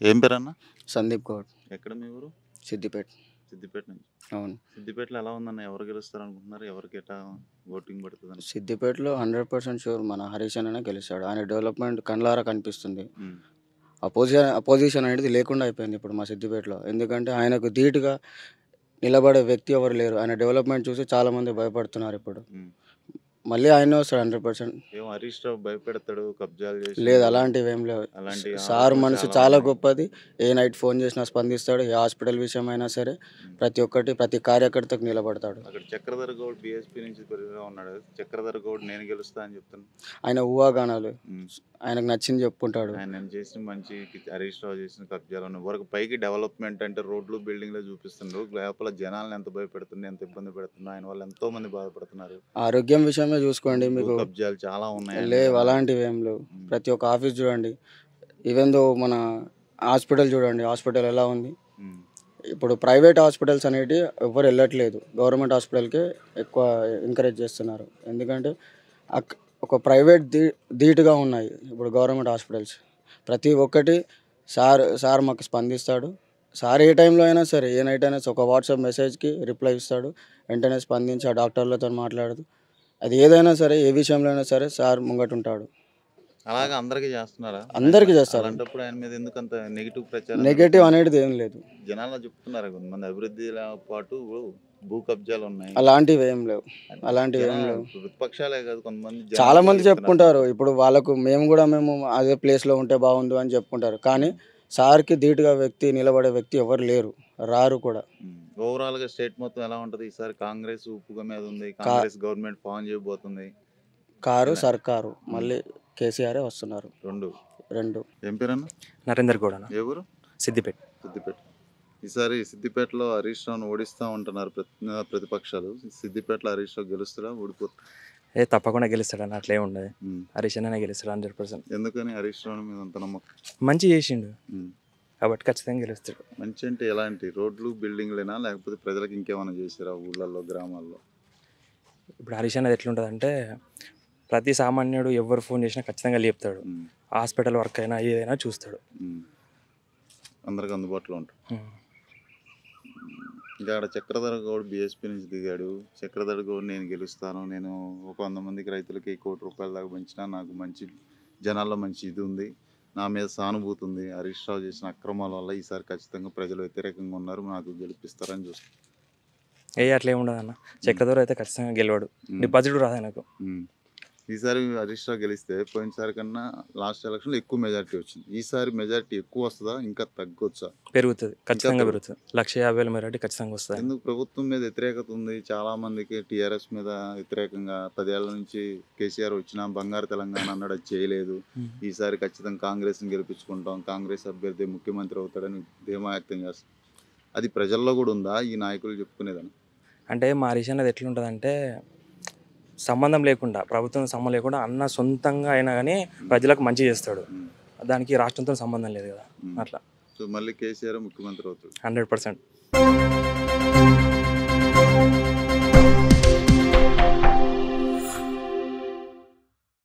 ఏం పేరు అన్న సందీప్ గౌడ్ ఎక్కడ మీ ఊరు సిద్దిపేట సిద్దిపేట నుంచి అవును సిద్దిపేటలో ఎలా ఉందన్న ఎవరు గెలుస్తారు అనుకుంటున్నారు ఎవరికి ఎట్లా ఓటింగ్ పడుతుంది సిద్దిపేటలో హండ్రెడ్ పర్సెంట్ షూర్ మన హరీష్ అనే గెలుస్తాడు ఆయన డెవలప్మెంట్ కళ్ళారా కనిపిస్తుంది అపోజిషన్ అపోజిషన్ అనేది లేకుండా అయిపోయింది ఇప్పుడు మా సిద్దిపేటలో ఎందుకంటే ఆయనకు ధీటుగా నిలబడే వ్యక్తి ఎవరు లేరు ఆయన డెవలప్మెంట్ చూసి చాలా మంది భయపడుతున్నారు ఇప్పుడు మళ్ళీ ఆయనే వస్తాడు హండ్రెడ్ పర్సెంట్ ఏం హరీష్ రావు భయపెడతాడు కబ్జాలు చేసి లేదు అలాంటివి ఏం లేవు అలాంటి సార్ ఆరోపణలు మనసు చాలా చాలా ఉన్నాయి. గొప్పది ఏ నైట్ ఫోన్ చేసినా స్పందిస్తాడు ఏ హాస్పిటల్ విషయం అయినా సరే ప్రతి ఒక్కటి ప్రతి కార్యకర్తకు నిలబడతాడు అక్కడ చక్రధర్ గౌడ్ బిఎస్పీ నుంచి బరిగా ఉన్నాడు చక్రధర్ గౌడ్ నేను గెలుస్తా అని చెప్తాను ఆయన ఊహాగానాలు ఆయనకు నచ్చింది చెప్పుకుంటాడు ఆయన నేను చేసిన మంచి హరీష్ రావు చేసిన కబ్జాలు ఉన్నాయి వరకు పైకి డెవలప్మెంట్ అంటే రోడ్లు బిల్డింగ్లు చూపిస్తుండ్రు లోపల జనాలను ఎంత భయపెడుతుంది ఎంత ఇబ్బంది పెడుతుంది ఆయన వల్ల ఎంతో మంది బాధపడుతున్నారు ఆరోగ్యం విషయమే చూసుకోండి మీకు భూ కబ్జాలు చాలా ఉన్నాయి లేవు అలాంటివి ఏం లేవు ప్రతి ఒక్క ఆఫీస్ చూడండి ఈవెన్ దో మన హాస్పిటల్ చూడండి హాస్పిటల్ ఎలా ఉంది ఉమ్. ఇప్పుడు ప్రైవేట్ హాస్పిటల్స్ అనేవి ఎవరు వెళ్ళట్లేదు గవర్నమెంట్ హాస్పిటల్కి ఎక్కువ ఎంకరేజ్ చేస్తున్నారు ఎందుకంటే అక్- ఒక ప్రైవేట్ ధీ ధీటుగా ఉన్నాయి ఇప్పుడు గవర్నమెంట్ హాస్పిటల్స్ ప్రతి ఒక్కటి సార్ సార్ మాకు స్పందిస్తాడు సార్ ఏ టైంలో అయినా సరే ఏ నైట్ అయినా సరే ఒక వాట్సాప్ మెసేజ్కి రిప్లై ఇస్తాడు వెంటనే స్పందించి ఆ డాక్టర్లతో మాట్లాడదు అది ఏదైనా సరే ఏ విషయంలో అయినా సరే సార్ ముంగట ఉంటాడు అలాగా అందరికీ చేస్తున్నారా అందరికీ చేస్తారు. అలాంటప్పుడు ఆయన మీద ఎందుకు అంత నెగిటివ్ ప్రచారం నెగటివ్ అనేది ఏం లేదు జనాలు చెప్తున్నారు కొంతమంది అభివృద్ధితో పాటు భూ కబ్జాలు ఉన్నాయి అలాంటివి ఏం లేవు అలాంటివి ఏం జనాలు లేవు ప్రతిపక్షాలే కాదు కొంతమంది జనాలు చాలా మంది చెప్తున్నారు. చెప్పుకుంటారు ఇప్పుడు వాళ్ళకు మేము కూడా మేము అదే ప్లేస్లో ఉంటే బాగుండు అని చెప్పుకుంటారు కానీ సార్కి ధీటుగా వ్యక్తి నిలబడే వ్యక్తి ఎవరు లేరు రారు కూడా ఓవరాల్ గా స్టేట్ మొత్తం ఎలా ఉంటది ఈసారి కాంగ్రెస్ ఉప్పుగా మీద ఉంది కాంగ్రెస్ గవర్నమెంట్ ఫామ్ చేయబోతుంది కారు సర్కారు మళ్ళీ కేసీఆరే వస్తున్నారు రెండు రెండు ఏం పేరన్నా నరేందర్ గౌడ్ అన్న ఏ ఊరు సిద్దిపేట సిద్దిపేట ఈసారి సిద్దిపేటలో హరీష్ రావును ఓడిస్తా ఉంటున్నారు ప్రతి ప్రతిపక్షాలు సిద్దిపేటలో హరీష్ రావు గెలుస్తాడా ఓడిపోతాడు ఏ తప్పకుండా గెలుస్తాడు అన్న అట్లే ఉండదు హరీష్ అన్ననే గెలుస్తాడు హండ్రెడ్ పర్సెంట్ ఎందుకని హరీష్ రావు మీద అంత నమ్మకం మంచి చేసిండు ఉమ్. కాబట్టి ఖచ్చితంగా గెలుస్తాడు మంచి అంటే ఎలాంటి రోడ్లు బిల్డింగ్లేనా లేకపోతే ప్రజలకు ఇంకేమైనా చేసారా ఊళ్ళల్లో గ్రామాల్లో ఇప్పుడు హరీష్ అన్నది ఎట్లుంటుంది అంటే ప్రతి సామాన్యుడు ఎవరు ఫోన్ చేసినా ఖచ్చితంగా లేపుతాడు ఉమ్. హాస్పిటల్ వర్క్ అయినా ఏదైనా చూస్తాడు ఉమ్. అందరికి అందుబాటులో ఉంటారు ఉమ్. ఇంకా అక్కడ చక్రధర గౌడ్ బీఎస్పీ నుంచి దిగాడు చక్రధర గౌడ్ నేను గెలుస్తాను నేను ఒక వంద మందికి రైతులకి కోటి రూపాయల దాకా పెంచినా నాకు మంచి జనాల్లో మంచి ఇది ఉంది నా మీద సానుభూతి ఉంది హరీష్ రావు చేసిన అక్రమాల వల్ల ఈసారి ఖచ్చితంగా ప్రజలు వ్యతిరేకంగా ఉన్నారు నాకు గెలిపిస్తారని చూస్తాను ఏ అట్లే ఉండదు అన్న చక్రధర అయితే ఖచ్చితంగా గెలవాడు డిపాజిట్ రాదు ఆయనకు ఉమ్. ఈసారి హరీష్ రావు గెలిస్తే పోయినసారి కన్నా లాస్ట్ ఎలక్షన్లో ఎక్కువ మెజారిటీ వచ్చింది ఈసారి మెజారిటీ ఎక్కువ వస్తుందా ఇంకా తగ్గొచ్చా పెరుగుతుంది ఖచ్చితంగా పెరుగు- పెరుగుతుంది లక్ష యాభై వేల మెరాటి ఖచ్చితంగా వస్తుంది ఎందుకు ప్రభుత్వం మీద వ్యతిరేకత ఉంది చాలా మందికి టీఆర్ఎస్ మీద వ్యతిరేకంగా పదేళ్ల నుంచి కేసీఆర్ వచ్చినా బంగారు తెలంగాణ అన్నాడు అది చేయలేదు ఉమ్. ఈసారి ఖచ్చితంగా కాంగ్రెస్ ని గెలిపించుకుంటాం కాంగ్రెస్ అభ్యర్థి ముఖ్యమంత్రి అవుతాడని ధీమా వ్యక్తం చేస్తాం అది ప్రజల్లో కూడా ఉందా ఈ నాయకులు చెప్పుకునేదని అంటే మా హరీష్ అన్నది ఎట్లుంటుంది అంటే సంబంధం లేకుండా ప్రభుత్వం సంబంధం లేకుండా అన్న సొంతంగా అయినా కానీ ప్రజలకు మంచి చేస్తాడు ఉమ్. దానికి రాష్ట్రంతో సంబంధం లేదు కదా ఉమ్. అట్లా సో మళ్ళీ కేసీఆర్ ముఖ్యమంత్రి అవుతాడు హండ్రెడ్ పర్సెంట్